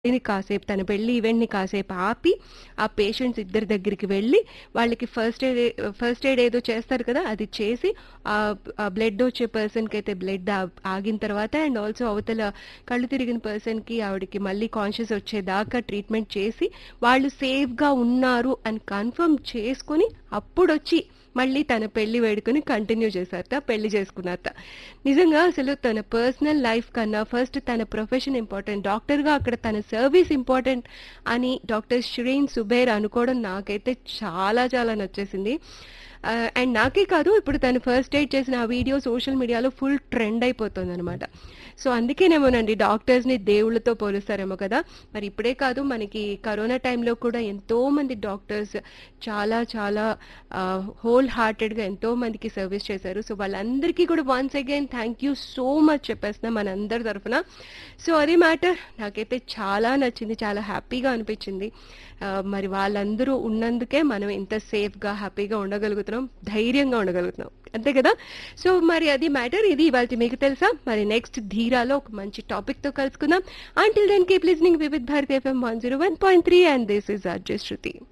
పెళ్ళిని కాసేపు తన పెళ్లి ఈవెంట్‌ని కాసేపు ఆపి, ఆ పేషెంట్స్ ఇద్దరి దగ్గరికి వెళ్ళి, వాళ్ళకి ఫస్ట్ ఎయిడ్ ఫస్ట్ ఎయిడ్ ఏదో చేస్తారు కదా! అది చేసి ఆహ్, ఆ బ్లడ్ వచ్చే పర్సన్‌కైతే బ్లడ్ ఆ ఆగిన తర్వాత అండ్ ఆల్సో అవతల కళ్ళు తిరిగిన పర్సన్‌కి ఆవిడకి మళ్ళీ కాన్షియస్ వచ్చేదాకా ట్రీట్మెంట్ చేసి, వాళ్ళు సేఫ్‌గా ఉన్నారు అని కన్ఫర్మ్ చేసుకొని, అప్పుడొచ్చి మళ్ళీ తన పెళ్లి వేడుకని కంటిన్యూ చేశారట. పెళ్లి చేసుకున్నారట. నిజంగా అసలు తన పర్సనల్ లైఫ్ కన్నా ఫస్ట్ తన ప్రొఫెషన్ ఇంపార్టెంట్. డాక్టర్‌గా అక్కడ తన సర్వీస్ ఇంపార్టెంట్ అని డాక్టర్ షిరీన్ సుబైర్ అనుకోవడం నాకైతే చాలా చాలా నచ్చేసింది. ఆహ్, అండ్ నాకే కాదు ఇప్పుడు తను ఫస్ట్ ఎయిడ్ చేసిన ఆ వీడియో సోషల్ మీడియాలో ఫుల్ ట్రెండ్ అయిపోతుందనమాట. సో, అందుకేనేమోనండి డాక్టర్స్‌ని దేవుళ్ళతో పోలుస్తారేమో కదా! మరి ఇప్పుడే కాదు మనకి కరోనా టైంలో కూడా ఎంతోమంది డాక్టర్స్ చాలా చాలా ఆహ్, హోల్ హార్టెడ్‌గా ఎంతో మందికి సర్వీస్ చేశారు. సో, వాళ్ళందరికీ కూడా once again thank you so much చెప్పేస్తున్నా మనందరి తరఫున. సో, అది మ్యాటర్. నాకైతే చాలా నచ్చింది. చాలా హ్యాపీగా అనిపించింది. ఆహ్, మరి వాళ్ళందరూ ఉన్నందుకే మనం ఇంత సేఫ్‌గా, హ్యాపీగా ఉండగలుగుతున్నాం. ధైర్యంగా ఉండగలుగుతున్నాం. అంతే కదా! సో, మరి అది మ్యాటర్. ఇది ఇవాల్టి మీకు తెలుసా? మరి నెక్స్ట్ ధీరాలో ఒక మంచి టాపిక్‌తో కలుసుకుందాం. Until then keep listening Vividh Bharati FM 101.3 and this is RJ Shruti.